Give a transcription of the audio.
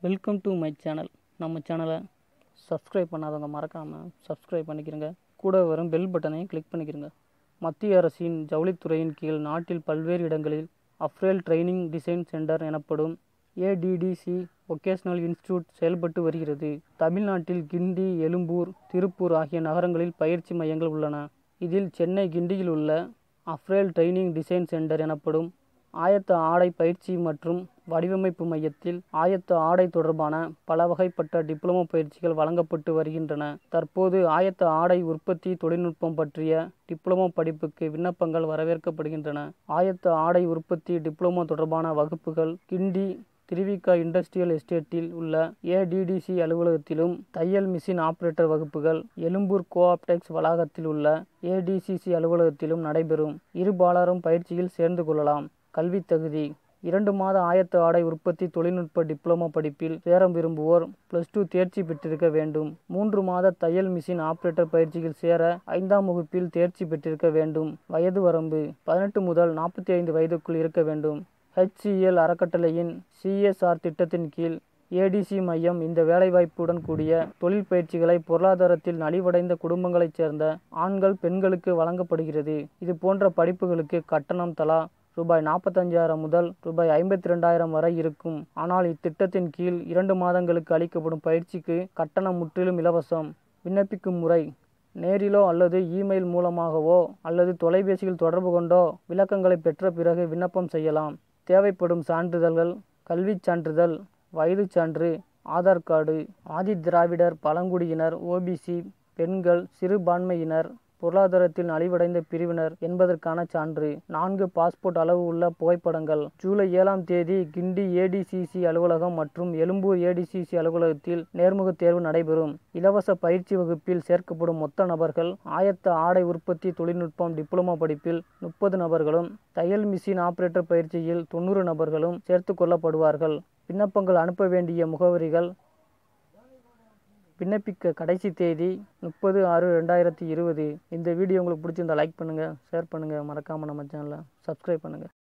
welcome to my channel நம்ம சேனலை subscribe பண்ணாதவங்க மறக்காமல் சப்ஸ்கிரைப் பண்ணிக்கிறங்க கூட வரும் பெல் பட்டனையும் கிளிக் பண்ணிக்கிறங்க மத்திய அரசின் ஜவுளித்துறையின் கீழ் நாட்டில் பல்வேறு இடங்களில் அப்ரேல் ட்ரைனிங் டிசைன் சென்டர் எனப்படும் ஏடிடிசி ஒகேஷனல் இன்ஸ்டிடியூட் செயல்பட்டு வருகிறது தமிழ்நாட்டில் கிண்டி எழும்பூர் திருப்பூர் ஆகிய நகரங்களில் பயிற்சி மையங்கள் உள்ளன இதில் சென்னை கிண்டியில் உள்ள அப்ரேல் ட்ரைனிங் டிசைன் சென்டர் எனப்படும் ஆயத்த ஆடை பயிற்சி மற்றும் வடிவமைப்பு மையத்தில் ஆயத்த ஆடை தொடர்பான பல வகைப்பட்ட டிப்ளமோ பயிற்சிகள் வழங்கப்பட்டு வருகின்றன தற்போது ஆயத்த ஆடை உற்பத்தி தொழில்நுட்பம் பற்றிய டிப்ளமோ படிப்புக்கு விண்ணப்பங்கள் வரவேற்கப்படுகின்றன ஆயத்த ஆடை உற்பத்தி டிப்ளமோ தொடர்பான வகுப்புகள் கிண்டி திருவிக்கா இண்டஸ்ட்ரியல் எஸ்டேட்டில் உள்ள ஏடிடிசி அலுவலகத்திலும் தையல் மிஷின் ஆபரேட்டர் வகுப்புகள் எழும்பூர் கோஆப்டெக்ஸ் வளாகத்தில் உள்ள ஏடிசிசி அலுவலகத்திலும் நடைபெறும் இருபாலரும் பயிற்சியில் சேர்ந்து கொள்ளலாம் கல்வித் தகுதி இரண்டு மாத ஆயத்த ஆடை உற்பத்தி தொழில்நுட்ப டிப்ளமோ படிப்பில் சேர விரும்புவோர் பிளஸ் டூ தேர்ச்சி பெற்றிருக்க வேண்டும் மூன்று மாத தையல் மிஷின் ஆபரேட்டர் பயிற்சியில் சேர ஐந்தாம் வகுப்பில் தேர்ச்சி பெற்றிருக்க வேண்டும் வயது வரம்பு பதினெட்டு முதல் நாற்பத்தி ஐந்து வயதுக்குள் இருக்க வேண்டும் ஹெச்சிஎல் அறக்கட்டளையின் சிஎஸ்ஆர் திட்டத்தின் கீழ் ஏடிசி மையம் இந்த வேலைவாய்ப்புடன் கூடிய தொழில் பயிற்சிகளை பொருளாதாரத்தில் நலிவடைந்த குடும்பங்களைச் சேர்ந்த ஆண்கள் பெண்களுக்கு வழங்கப்படுகிறது இது போன்ற படிப்புகளுக்கு கட்டணம் தலா ரூபாய் நாற்பத்தஞ்சாயிரம் முதல் ரூபாய் ஐம்பத்தி ரெண்டாயிரம் வரை இருக்கும் ஆனால் இத்திட்டத்தின் கீழ் இரண்டு மாதங்களுக்கு அளிக்கப்படும் பயிற்சிக்கு கட்டணம் முற்றிலும் இலவசம் விண்ணப்பிக்கும் முறை நேரிலோ அல்லது இமெயில் மூலமாகவோ அல்லது தொலைபேசியில் தொடர்பு கொண்டோ விளக்கங்களை பெற்ற பிறகு விண்ணப்பம் செய்யலாம் தேவைப்படும் சான்றிதழ்கள் கல்விச் சான்றிதழ் வயதுச் சான்று ஆதார் கார்டு ஆதி திராவிடர் பழங்குடியினர் ஓபிசி பெண்கள் சிறுபான்மையினர் பொருளாதாரத்தில் நலிவடைந்த பிரிவினர் என்பதற்கான சான்று நான்கு பாஸ்போர்ட் அளவு உள்ள புகைப்படங்கள் ஜூலை ஏழாம் தேதி கிண்டி ஏடிசிசி அலுவலகம் மற்றும் எழும்பூர் ஏடிசிசி அலுவலகத்தில் நேர்முக தேர்வு நடைபெறும் இலவச பயிற்சி வகுப்பில் சேர்க்கப்படும் மொத்த நபர்கள் ஆயத்த ஆடை உற்பத்தி தொழில்நுட்பம் டிப்ளமோ படிப்பில் முப்பது நபர்களும் தையல் மிஷின் ஆபரேட்டர் பயிற்சியில் தொண்ணூறு நபர்களும் சேர்த்து கொள்ளப்படுவார்கள் விண்ணப்பங்கள் அனுப்ப வேண்டிய முகவரிகள் விண்ணப்பிக்க கடைசி தேதி முப்பது ஆறு ரெண்டாயிரத்தி இருபது இந்த வீடியோ உங்களுக்கு பிடிச்சிருந்தா லைக் பண்ணுங்கள் ஷேர் பண்ணுங்கள் மறக்காமல் நம்ம சேனலை சப்ஸ்கிரைப் பண்ணுங்கள்